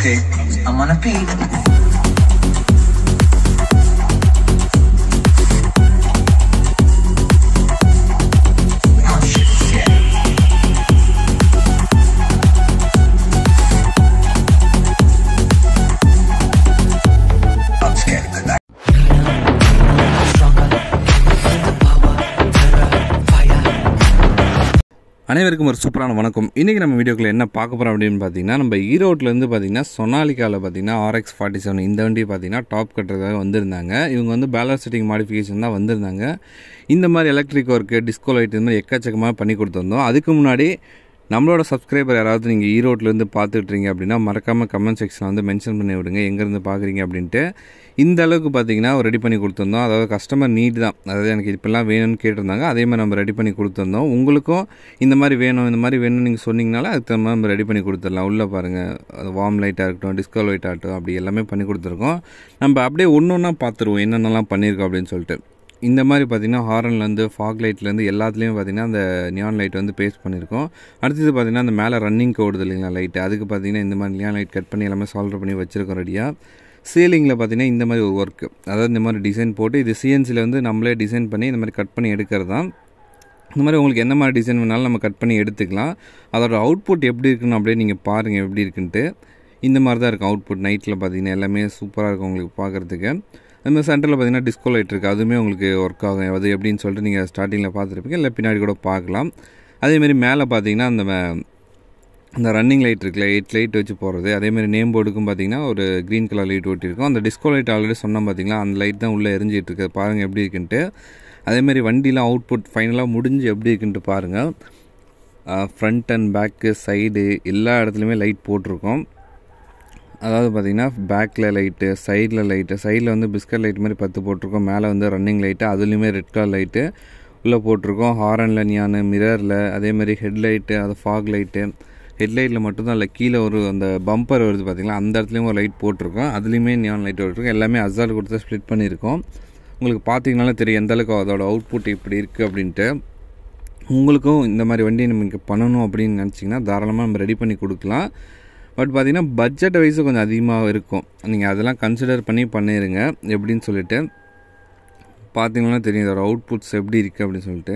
Okay, I'm on a peak. Oh shit, yeah. I'm scared of the night. அனைவருக்கும் ஒரு சூப்பரான வணக்கம் இன்றைக்கி நம்ம வீடியோக்குள்ள என்ன பார்க்க போகிறோம் அப்படின்னு பார்த்தீங்கன்னா நம்ம ஈரோட்லேருந்து பார்த்தீங்கன்னா சொனாலிக்காவில் பார்த்தீங்கன்னா ஆர்எக்ஸ் ஃபார்ட்டி செவன் இந்த வண்டி பார்த்தீங்கன்னா டாப் கட்டுறதாக வந்திருந்தாங்க இவங்க வந்து பேலன்ஸ் செட்டிங் மாடிஃபிகேஷன் தான் வந்திருந்தாங்க இந்த மாதிரி எலக்ட்ரிக் ஒர்க்கு டிஸ்கோ லைட் இந்த மாதிரி எக்கச்சக்கமாக பண்ணி கொடுத்துருந்தோம் அதுக்கு முன்னாடி நம்மளோட சப்ஸ்கிரைபர் யாராவது நீங்கள் ஈரோட்லேருந்து பார்த்துட்றீங்க அப்படின்னா மறக்காமல் கமெண்ட் செக்ஷனில் வந்து மென்ஷன் பண்ணி விடுங்க எங்கேருந்து பார்க்குறீங்க அப்படின்ட்டு இந்த அளவுக்கு பார்த்தீங்கன்னா ரெடி பண்ணி கொடுத்துருந்தோம் அதாவது கஸ்டமர் நீட் தான் அதாவது எனக்கு இப்படிலாம் வேணும்னு கேட்டிருந்தாங்க அதே மாதிரி நம்ம ரெடி பண்ணி கொடுத்துருந்தோம் உங்களுக்கும் இந்த மாதிரி வேணும் இந்த மாதிரி வேணும்னு நீங்கள் சொன்னீங்கனால அதுக்கு தகுந்த மாதிரி நம்ம ரெடி பண்ணி கொடுத்துடலாம் உள்ளே பாருங்கள் அது வார்ம் லைட்டாக இருக்கட்டும் டிஸ்கோ லைட்டாக இருக்கட்டும் அப்படி எல்லாமே பண்ணி கொடுத்துருக்கோம் நம்ம அப்படியே ஒன்று ஒன்றா பார்த்துருவோம் என்னென்னலாம் பண்ணியிருக்கோம் அப்படின்னு சொல்லிட்டு இந்த மாதிரி பார்த்தீங்கன்னா ஹாரன்லேருந்து ஃபாக் லைட்லேருந்து எல்லாத்துலேயும் பார்த்தீங்கன்னா அந்த நியான் லைட் வந்து பேஸ்ட் பண்ணியிருக்கோம் அடுத்தது பார்த்தீங்கன்னா அந்த மேலே ரன்னிங் ஓடுது இல்லைங்களா லைட்டு அதுக்கு பார்த்தீங்கன்னா இந்த மாதிரி நியான் லைட் கட் பண்ணி எல்லாமே சால்வ் பண்ணி வச்சுருக்கோம் ரெடியாக சீலிங்கில் பார்த்தீங்கன்னா இந்த மாதிரி ஒரு ஒர்க்கு அதாவது இந்த மாதிரி டிசைன் போட்டு இது சிஎன்சியில் வந்து நம்மளே டிசைன் பண்ணி இந்த மாதிரி கட் பண்ணி எடுக்கிறது தான் இந்த மாதிரி உங்களுக்கு என்ன மாதிரி டிசைன் வேணாலும் நம்ம கட் பண்ணி எடுத்துக்கலாம் அதோட அவுட்புட் எப்படி இருக்குன்னு அப்படியே நீங்கள் பாருங்கள் எப்படி இருக்குன்ட்டு இந்த மாதிரி தான் இருக்கும் அவுட்புட் நைட்டில் பார்த்தீங்கன்னா எல்லாமே சூப்பராக இருக்கும் உங்களுக்கு பார்க்குறதுக்கு அது மாதிரி சென்டரில் பார்த்தீங்கன்னா டிஸ்கோ லைட் இருக்குது அதுவுமே உங்களுக்கு ஒர்க் ஆகும் அது எப்படின்னு சொல்லிட்டு நீங்கள் ஸ்டார்டிங்கில் பார்த்துருப்பீங்க இல்லை பின்னாடி கூட பார்க்கலாம் அதேமாரி மேலே பார்த்தீங்கன்னா அந்த ம- அந்த ரன்னிங் லைட் இருக்குல்ல எயிட் லைட் வச்சு போகிறது அதேமாதிரி நேம் போர்டுக்கும் பார்த்தீங்கன்னா ஒரு க்ரீன் கலர் லைட் ஒட்டியிருக்கும் அந்த டிஸ்கோ லைட் ஆல்ரெடி சொன்னோம் பார்த்தீங்களா அந்த லைட் தான் உள்ளே எரிஞ்சிட்டு இருக்கு பாருங்கள் எப்படி இருக்குன்ட்டு அதேமாதிரி வண்டிலாம் அவுட்புட் ஃபைனலாக முடிஞ்சு எப்படி இருக்குன்ட்டு பாருங்கள் ஃப்ரண்ட் அண்ட் பேக்கு சைடு எல்லா இடத்துலையுமே லைட் போட்டிருக்கோம் அதாவது பார்த்தீங்கன்னா பேக்கில் லைட்டு சைடில் லைட்டு சைடில் வந்து பிஸ்கட் லைட் மாதிரி பத்து போட்டிருக்கோம் மேலே வந்து ரன்னிங் லைட்டு அதுலேயுமே ரெட் கலர் லைட்டு உள்ளே போட்டிருக்கோம் ஹாரனில் நியானு மிரரில் அதேமாதிரி ஹெட்லைட்டு அது ஃபாக் லைட்டு ஹெட்லைட்டில் மட்டும்தான் இல்லை கீழே ஒரு அந்த பம்பர் வருது பார்த்தீங்களா அந்த இடத்துலையும் ஒரு லைட் போட்டிருக்கோம் அதுலேயுமே நியான் லைட் போட்டிருக்கோம் எல்லாமே அசால் கொடுத்து ஸ்ப்ளிட் பண்ணியிருக்கோம் உங்களுக்கு பார்த்தீங்கனாலே தெரியும் எந்த அளவுக்கு அதோட அவுட்புட் இப்படி இருக்குது அப்படின்ட்டு உங்களுக்கும் இந்த மாதிரி வண்டி நமக்கு பண்ணணும் அப்படின்னு நினச்சிங்கன்னா தாராளமாக நம்ம ரெடி பண்ணி கொடுக்கலாம் பட் பார்த்தீங்கன்னா பட்ஜெட் வைஸும் கொஞ்சம் அதிகமாக இருக்கும் நீங்கள் அதெல்லாம் கன்சிடர் பண்ணி பண்ணிடுங்க எப்படின்னு சொல்லிட்டு பார்த்தீங்கன்னா தெரியும் இதோட அவுட்புட்ஸ் எப்படி இருக்குது அப்படின்னு சொல்லிட்டு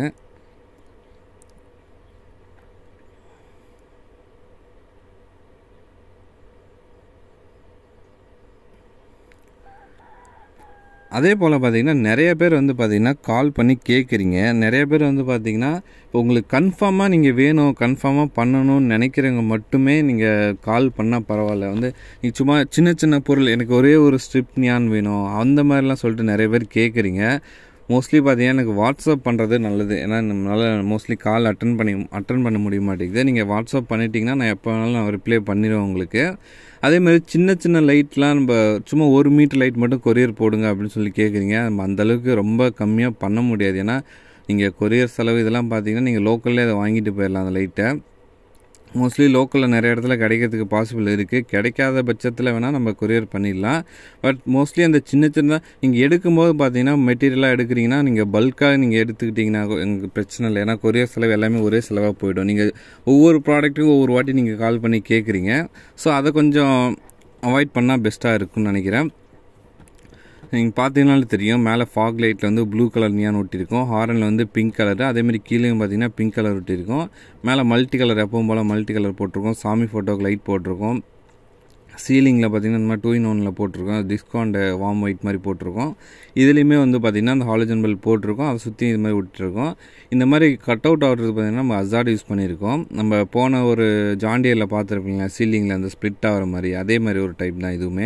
அதே போல் பார்த்தீங்கன்னா நிறைய பேர் வந்து பார்த்தீங்கன்னா கால் பண்ணி கேட்குறீங்க நிறைய பேர் வந்து பார்த்தீங்கன்னா இப்போ உங்களுக்கு கன்ஃபார்மாக நீங்கள் வேணும் கன்ஃபார்மாக பண்ணணும்னு நினைக்கிறவங்க மட்டுமே நீங்கள் கால் பண்ணால் பரவாயில்ல வந்து நீ சும்மா சின்ன சின்ன பொருள் எனக்கு ஒரே ஒரு ஸ்ட்ரிப் நியான் வேணும் அந்த மாதிரிலாம் சொல்லிட்டு நிறைய பேர் கேட்குறீங்க மோஸ்ட்லி பார்த்தீங்கன்னா எனக்கு வாட்ஸ்அப் பண்ணுறது நல்லது ஏன்னா நம்மளால் மோஸ்ட்லி கால் அட்டன் பண்ணி அட்டன் பண்ண முடிய மாட்டேங்குது நீங்கள் வாட்ஸ்அப் பண்ணிட்டீங்கன்னா நான் எப்போ வேணாலும் நான் ரிப்ளை பண்ணிடுவேன் உங்களுக்கு அதே மாதிரி சின்ன சின்ன லைட்லாம் நம்ம சும்மா ஒரு மீட்டர் லைட் மட்டும் கொரியர் போடுங்க அப்படின்னு சொல்லி கேட்குறீங்க நம்ம அந்தளவுக்கு ரொம்ப கம்மியாக பண்ண முடியாது ஏன்னா நீங்கள் கொரியர் செலவு இதெல்லாம் பார்த்தீங்கன்னா நீங்கள் லோக்கல்லே அதை வாங்கிட்டு போயிடலாம் அந்த லைட்டை மோஸ்ட்லி லோக்கலில் நிறைய இடத்துல கிடைக்கிறதுக்கு பாசிபிள் இருக்குது கிடைக்காத பட்சத்தில் வேணால் நம்ம கொரியர் பண்ணிடலாம் பட் மோஸ்ட்லி அந்த சின்ன சின்ன நீங்கள் எடுக்கும்போது பார்த்தீங்கன்னா மெட்டீரியலாக எடுக்கிறீங்கன்னா நீங்கள் பல்காக நீங்கள் எடுத்துக்கிட்டிங்கன்னா எனக்கு பிரச்சனை இல்லை ஏன்னா கொரியர் செலவு எல்லாமே ஒரே செலவாக போயிடும் நீங்கள் ஒவ்வொரு ப்ராடக்ட்டுக்கும் ஒவ்வொரு வாட்டி நீங்கள் கால் பண்ணி கேட்குறீங்க ஸோ அதை கொஞ்சம் அவாய்ட் பண்ணால் பெஸ்ட்டாக இருக்கும்னு நினைக்கிறேன் நீங்கள் பார்த்தீங்கனாலே தெரியும் மேலே ஃபாக் லைட்டில் வந்து ப்ளூ கலர் நியான் ஒட்டியிருக்கும் ஹாரனில் வந்து பிங்க் கலர் அதேமாதிரி கீழேயும் பார்த்தீங்கன்னா பிங்க் கலர் ஒட்டியிருக்கும் மேலே மல்டி கலர் எப்பவும் போல் மல்டி கலர் போட்டிருக்கோம் சாமி ஃபோட்டோக்கு லைட் போட்டிருக்கோம் சீலிங்கில் பார்த்தீங்கன்னா இந்த மாதிரி டூ இன் ஒனில் போட்டிருக்கோம் டிஸ்கவுண்ட் வார்ம் ஒயிட் மாதிரி போட்டிருக்கோம் இதுலேயுமே வந்து பார்த்திங்கன்னா அந்த ஹாலஜன் பல்ப் போட்டிருக்கோம் அதை சுற்றி இது மாதிரி விட்டுருக்கோம் இந்த மாதிரி கட் அவுட் ஆகிறது பார்த்திங்கன்னா நம்ம அசாட் யூஸ் பண்ணியிருக்கோம் நம்ம போன ஒரு ஜாண்டியரில் பார்த்துருப்பீங்களா சீலிங்கில் அந்த ஸ்ப்ளிட் ஆகிற மாதிரி அதே மாதிரி ஒரு டைப் தான் இதுவுமே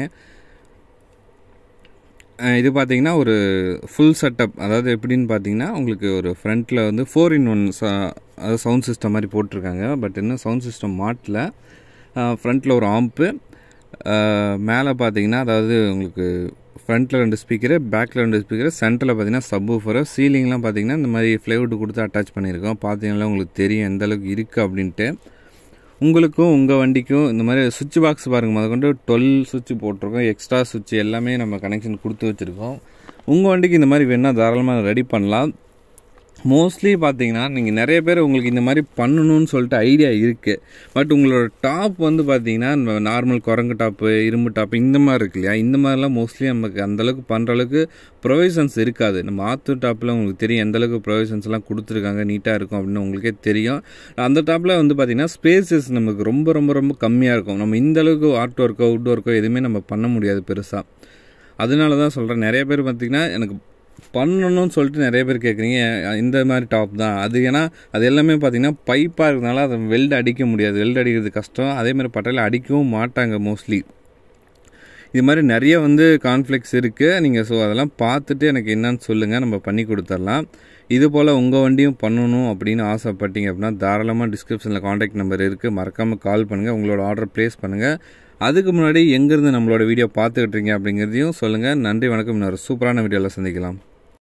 அஹ் இது பார்த்தீங்கன்னா ஒரு ஃபுல் செட்டப் அதாவது எப்படின்னு பார்த்தீங்கன்னா உங்களுக்கு ஒரு ஃப்ரண்ட்டில் வந்து ஃபோர் இன் ஒன் அதாவது சவுண்ட் சிஸ்டம் மாதிரி போட்டிருக்காங்க பட் இன்னும் சவுண்ட் சிஸ்டம் மாட்டல ஃப்ரண்ட்டில் ஒரு ஆம்ப்பு மேலே பார்த்தீங்கன்னா அதாவது உங்களுக்கு ஃப்ரண்ட்டில் ரெண்டு ஸ்பீக்கரு பேக்கில் ரெண்டு ஸ்பீக்கரு சென்டரில் பார்த்தீங்கன்னா சப் ஊஃபரு சீலிங்லாம் பார்த்தீங்கன்னா இந்த மாதிரி ஃப்ளைவுட் கொடுத்து அட்டாச் பண்ணியிருக்கோம் பார்த்தீங்கன்னா உங்களுக்கு தெரியும் எந்த அளவுக்கு இருக்குது அப்படின்ட்டு உங்களுக்கும் உங்கள் வண்டிக்கும் இந்த மாதிரி சுவிட்ச் பாக்ஸ் பாருங்கள் முத கொண்டு டுவெல் சுவிட்ச் போட்டிருக்கோம் எக்ஸ்ட்ரா சுவிட்ச் எல்லாமே நம்ம கனெக்ஷன் கொடுத்து வச்சுருக்கோம் உங்கள் வண்டிக்கு இந்த மாதிரி வேணால் தாராளமாக ரெடி பண்ணலாம் மோஸ்ட்லி பார்த்தீங்கன்னா நீங்கள் நிறைய பேர் உங்களுக்கு இந்த மாதிரி பண்ணணும்னு சொல்லிட்டு ஐடியா இருக்குது பட் உங்களோட டாப் வந்து பார்த்தீங்கன்னா நார்மல் குரங்கு டாப்பு இரும்பு டாப்பு இந்த மாதிரி இருக்கு இல்லையா இந்த மாதிரிலாம் மோஸ்ட்லி நமக்கு அந்தளவுக்கு பண்ணுற அளவுக்கு ப்ரொவிஷன்ஸ் இருக்காது நம்ம ஆத்து டாப்பில் உங்களுக்கு தெரியும் எந்த அளவுக்கு ப்ரொவிஷன்ஸ்லாம் கொடுத்துருக்காங்க நீட்டாக இருக்கும் அப்படின்னு உங்களுக்கே தெரியும் அந்த டாப்பில் வந்து பார்த்தீங்கன்னா ஸ்பேசஸ் நமக்கு ரொம்ப ரொம்ப ரொம்ப கம்மியாக இருக்கும் நம்ம இந்த அளவுக்கு ஆர்ட் ஒர்க்கோ உட் ஒர்க்கோ எதுவுமே நம்ம பண்ண முடியாது பெருசாக அதனால தான் சொல்கிறேன் நிறைய பேர் பார்த்திங்கன்னா எனக்கு பண்ணணும்னு சொல்லிட்டு நிறைய பேர் கேட்குறீங்க இந்த மாதிரி டாப் தான் அது ஏன்னா அது எல்லாமே பார்த்தீங்கன்னா பைப்பாக இருக்கிறதுனால அதை வெல்டு அடிக்க முடியாது வெல்டு அடிக்கிறது கஷ்டம் அதே மாதிரி பட்டையில் அடிக்கவும் மாட்டாங்க மோஸ்ட்லி இது மாதிரி நிறைய வந்து கான்ஃப்ளிக்ஸ் இருக்குது நீங்கள் ஸோ அதெல்லாம் பார்த்துட்டு எனக்கு என்னன்னு சொல்லுங்கள் நம்ம பண்ணி கொடுத்துர்லாம் இது போல் உங்கள் வண்டியும் பண்ணணும் அப்படின்னு ஆசைப்பட்டீங்க அப்படின்னா தாராளமாக டிஸ்கிரிப்ஷனில் காண்டாக்ட் நம்பர் இருக்குது மறக்காமல் கால் பண்ணுங்கள் உங்களோட ஆர்டர் ப்ளேஸ் பண்ணுங்கள் அதுக்கு முன்னாடி எங்கேருந்து நம்மளோட வீடியோ பார்த்துக்கிட்டு இருக்கீங்க அப்படிங்கிறதையும் சொல்லுங்கள் நன்றி வணக்கம் இன்னொரு சூப்பரான வீடியோவில் சந்திக்கலாம்